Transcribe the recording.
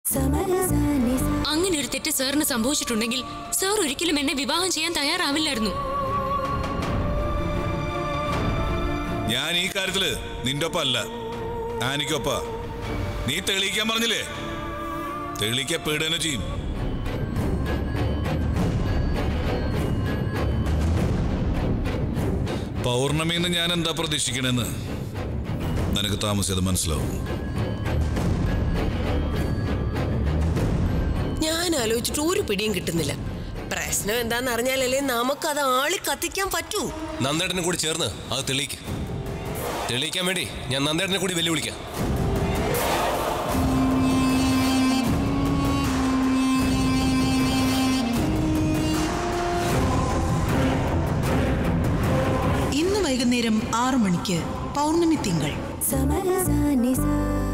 അങ്ങനെ ഒരു തെറ്റ് സാറിന് സംഭവിച്ചിട്ടുണ്ടെങ്കിൽ സാർ ഒരിക്കലും എന്നെ വിവാഹം ചെയ്യാൻ തയ്യാറാവില്ലായിരുന്നു ഞാൻ ഈ കാര്യത്തില് നിന്റെ ഒപ്പം അല്ല ആനിക്കൊപ്പ നീ തെളിയിക്കാൻ പറഞ്ഞില്ലേ തെളിയിക്കപ്പെടുക ചെയ്യും പൗർണമിന്ന് ഞാൻ എന്താ പ്രതീക്ഷിക്കണെന്ന് നിനക്ക് താമസിയത് മനസ്സിലാവും ഞാൻ ആലോചിച്ചിട്ട് ഒരു പിടിയും കിട്ടുന്നില്ല പ്രശ്നം എന്താന്ന് അറിഞ്ഞാലല്ലേ നമുക്കത് ആളി കത്തിക്കാൻ പറ്റൂ നന്ദേട്ടനും കൂടി ചേർന്ന് അത് തെളിയിക്ക് തെളിയിക്കാൻ വേണ്ടി ഞാൻ നന്ദേട്ടനെ കൂടി വെല്ലുവിളിക്കാം ഇന്ന് വൈകുന്നേരം ആറു മണിക്ക് പൗർണമി തിങ്കൾ സമരസ നിസ